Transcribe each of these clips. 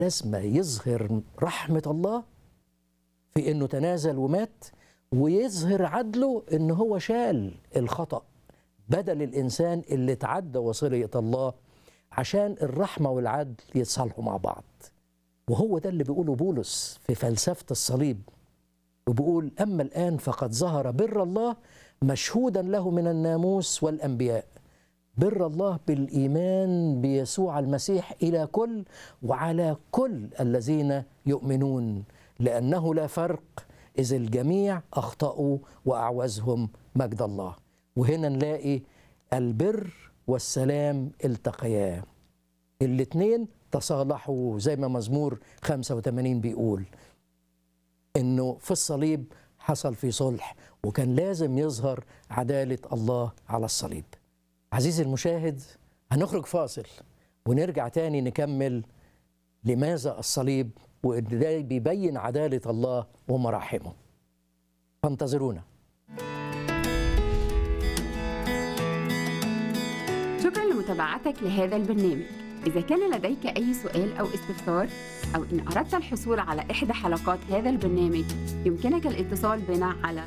لازم يظهر رحمة الله في انه تنازل ومات ويظهر عدله ان هو شال الخطأ بدل الانسان اللي تعدى وصية الله عشان الرحمة والعدل يتصالحوا مع بعض وهو ده اللي بيقوله بولس في فلسفة الصليب وبيقول أما الآن فقد ظهر بر الله مشهودا له من الناموس والأنبياء بر الله بالإيمان بيسوع المسيح إلى كل وعلى كل الذين يؤمنون لأنه لا فرق إذ الجميع أخطأوا وأعوزهم مجد الله وهنا نلاقي البر والسلام التقيا الاثنين تصالحوا زي ما مزمور 85 بيقول انه في الصليب حصل في صلح وكان لازم يظهر عدالة الله على الصليب عزيزي المشاهد هنخرج فاصل ونرجع تاني نكمل لماذا الصليب وده بيبين عدالة الله ومراحمه فانتظرونا شكرا لمتابعتك لهذا البرنامج إذا كان لديك أي سؤال أو استفسار أو إن أردت الحصول على إحدى حلقات هذا البرنامج يمكنك الاتصال بنا على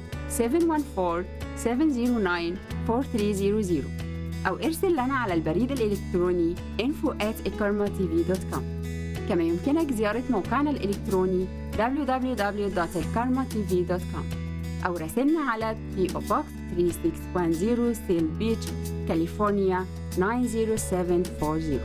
714-709-4300 أو ارسل لنا على البريد الإلكتروني info at كما يمكنك زيارة موقعنا الإلكتروني www.elkarmatv.com أو راسلنا على PO Box 3610 Seal Beach, كاليفورنيا 90740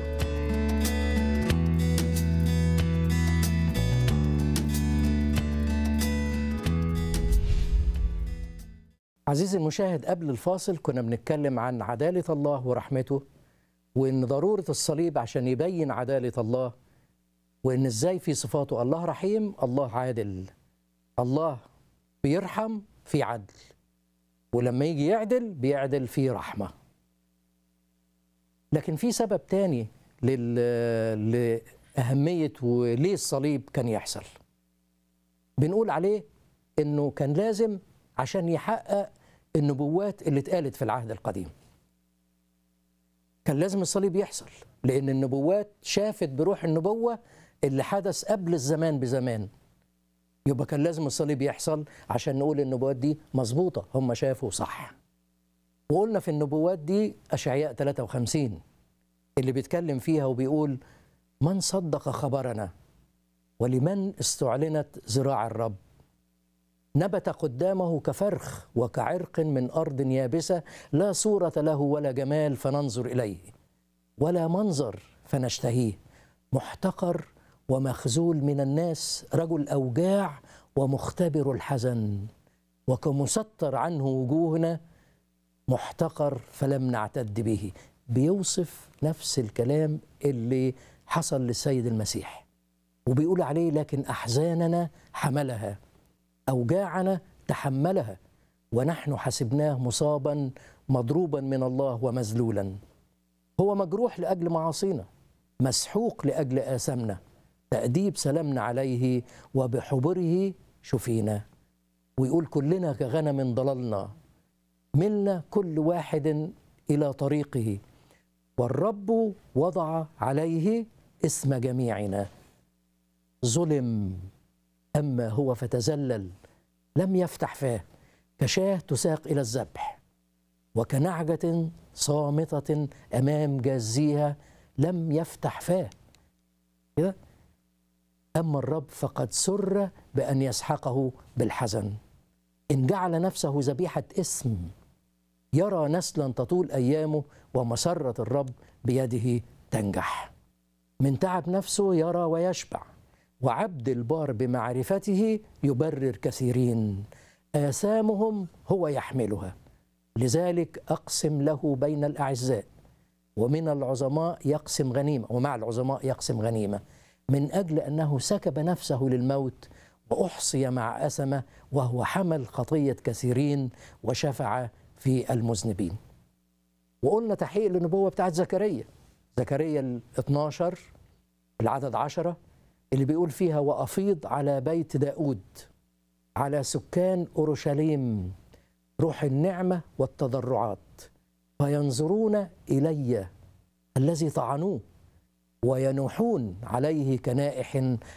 عزيزي المشاهد قبل الفاصل كنا بنتكلم عن عدالة الله ورحمته وإن ضرورة الصليب عشان يبين عدالة الله وإن إزاي في صفاته الله رحيم الله عادل الله بيرحم في عدل ولما يجي يعدل بيعدل في رحمة لكن في سبب تاني لل... لأهمية وليه الصليب كان يحصل بنقول عليه إنه كان لازم عشان يحقق النبوات اللي اتقالت في العهد القديم كان لازم الصليب يحصل لأن النبوات شافت بروح النبوة اللي حدث قبل الزمان بزمان يبقى كان لازم الصليب يحصل عشان نقول النبوات دي مظبوطة هم شافوا صح وقلنا في النبوات دي أشعياء 53 اللي بيتكلم فيها وبيقول من صدق خبرنا ولمن استعلنت ذراع الرب نبت قدامه كفرخ وكعرق من أرض يابسة لا صورة له ولا جمال فننظر إليه ولا منظر فنشتهيه محتقر ومخزول من الناس رجل أوجاع ومختبر الحزن وكمستر عنه وجوهنا محتقر فلم نعتد به بيوصف نفس الكلام اللي حصل للسيد المسيح وبيقول عليه لكن أحزاننا حملها أوجاعنا تحملها ونحن حسبناه مصابا مضروبا من الله ومذلولا هو مجروح لأجل معاصينا مسحوق لأجل آثامنا تأديب سلامنا عليه وبحبره شفينا ويقول كلنا كغنم ضللنا ملنا كل واحد إلى طريقه والرب وضع عليه اسم جميعنا ظلم أما هو فتذلل لم يفتح فاه كشاة تساق إلى الذبح وكنعجة صامتة أمام جازيها لم يفتح فاه كده أما الرب فقد سر بأن يسحقه بالحزن إن جعل نفسه ذبيحة اسم يرى نسلا تطول أيامه ومسرة الرب بيده تنجح من تعب نفسه يرى ويشبع وعبد البار بمعرفته يبرر كثيرين آثامهم هو يحملها لذلك أقسم له بين الأعزاء ومن العظماء يقسم غنيمة ومع العظماء يقسم غنيمة من أجل أنه سكب نفسه للموت وأحصي مع أسمة وهو حمل خطية كثيرين وشفع في المذنبين وقلنا تحقيق للنبوة بتاعت زكريا زكريا ال 12 العدد عشرة اللي بيقول فيها وأفيض على بيت داود على سكان أورشليم روح النعمة والتضرعات فينظرون إلي الذي طعنوه وينوحون عليه كنائح